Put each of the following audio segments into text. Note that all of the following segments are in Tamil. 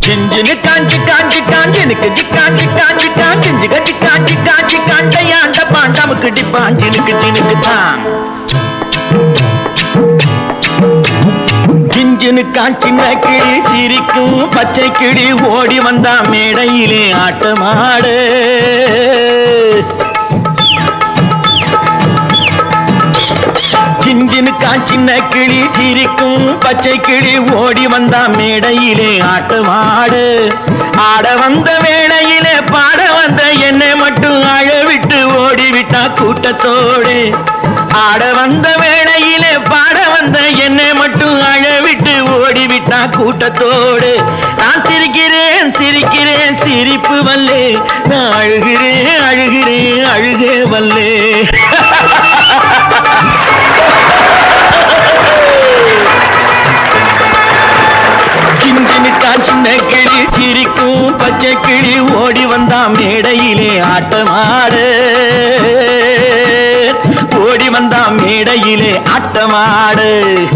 சிஞ்சினு காஞ்சி காஞ்சி காஞ்சி எனக்கு ஜிக்காஞ்சி காஞ்சி காஞ்சி ஜிகஜி காஞ்சி காஞ்சி காண்டையாண்ட பாண்டாமுக்கு டிப்பான் சினுக்கு சினுக்கு தான் சிஞ்சினு காஞ்சின கிளி சிரிக்கும் பச்சை கிளி ஓடி வந்தா மேடையிலே ஆட்டமாடு சிஞ்சினு காஞ்சின கிளி சிரிக்கும் பச்சை கிளி ஓடி வந்தா மேடையிலே ஆட்டமாடு ஆட வந்த வேளையிலே பாட வந்த என்னை மட்டும் அழ விட்டு ஓடி விட்டா கூட்டத்தோடு ஆட வந்த வேளையிலே பாட வந்த என்னை மட்டும் அழ விட்டு ஓடி விட்டா கூட்டத்தோடு நான் சிரிக்கிறேன் சிரிக்கிறேன் சிரிப்பு வல்லே நான் அழுகிறேன் அழுகிறேன் அழுகே வல்லே கிஞ்சினுக்கா சின்ன கிளி சிரிக்கும் பச்சை கிளி ஓடி வந்தா மேடையிலே ஆட்டமாடு ஓடி வந்தா மேடையிலே ஆட்டமாடு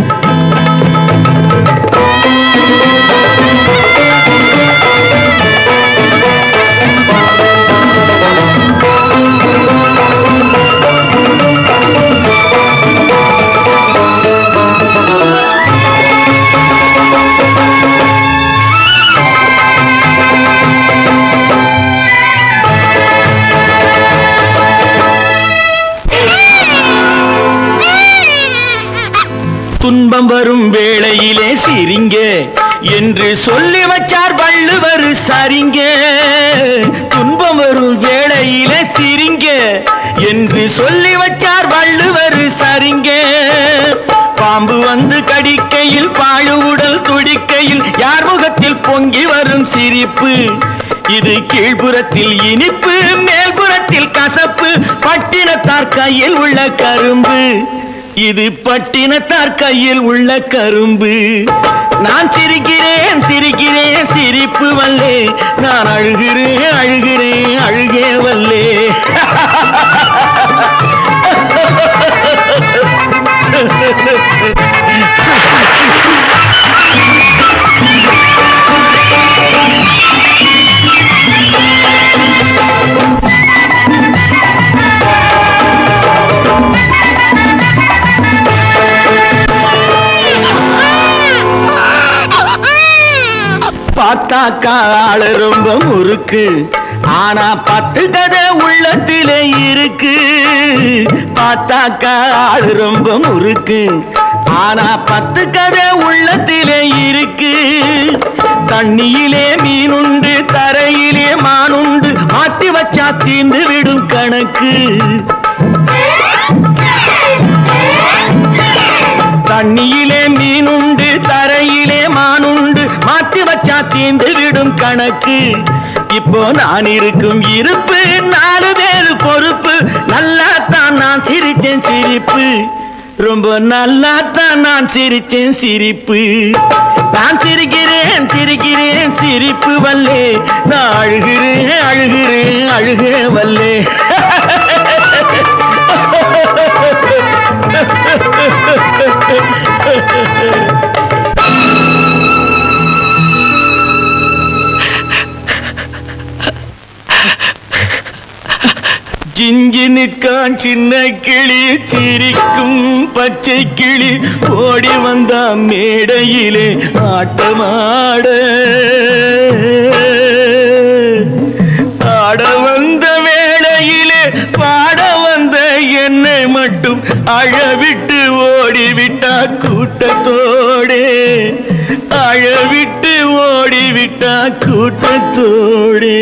துன்பம் வரும் வேளையிலே சிரிங்க என்று சொல்லி வச்சார் வள்ளுவர் சரிங்க துன்பம் வரும் வேளையிலே சிரிங்க என்று சொல்லி வச்சார் வள்ளுவர் சரிங்க பாம்பு வந்து கடிக்கையில் பாழு உடல் துடிக்கையில் யார் முகத்தில் பொங்கி வரும் சிரிப்பு இது கீழ்ப்புறத்தில் இனிப்பு மேல்புறத்தில் கசப்பு பட்டினத்தார் கையில் உள்ள கரும்பு இது பட்டினத்தார் கையில் உள்ள கரும்பு நான் சிரிக்கிறேன் சிரிக்கிறேன் சிரிப்பு வல்லே நான் அழுகிறேன் அழுகிறேன் அழுகே வல்லே பார்த்தாக்கா ஆளு ரொம்ப முறுக்கு ஆனா பத்து கதை உள்ளத்திலே இருக்கு பார்த்தாக்கா ஆளு ரொம்ப முறுக்கு ஆனா பத்து கதை உள்ளத்திலே இருக்கு தண்ணியிலே மீனுண்டு தரையிலே மானுண்டு மாத்தி வச்சா தீந்து விடும் கணக்கு தண்ணியிலே மீனுண்டு தரையிலே மானுண்டு மாத்தி வச்சா தீந்து விடும் கணக்கு இப்போ நான் இருக்கும் இருப்பு நாலு பேரு பொறுப்பு நல்லா தான் நான் சிரிச்சேன் சிரிப்பு ரொம்ப நல்லா தான் நான் சிரிச்சேன் சிரிப்பு நான் சிரிக்கிறேன் சிரிக்கிறேன் சிரிப்பு வல்லே நான் அழுகிறேன் அழுகிறேன் அழுகே வல்லே ஜிஞ்சினுக்கான் சின்ன கிளி சிரிக்கும் பச்சை கிளி ஓடி வந்தா மேடையிலே ஆட்டமாட ஆட வந்த வேளையிலே பாட வந்த என்னை மட்டும் அழவிட்டு ஓடிவிட்டா கூட்டத்தோடே அழவிட்டு ஓடிவிட்டா கூட்டத்தோடே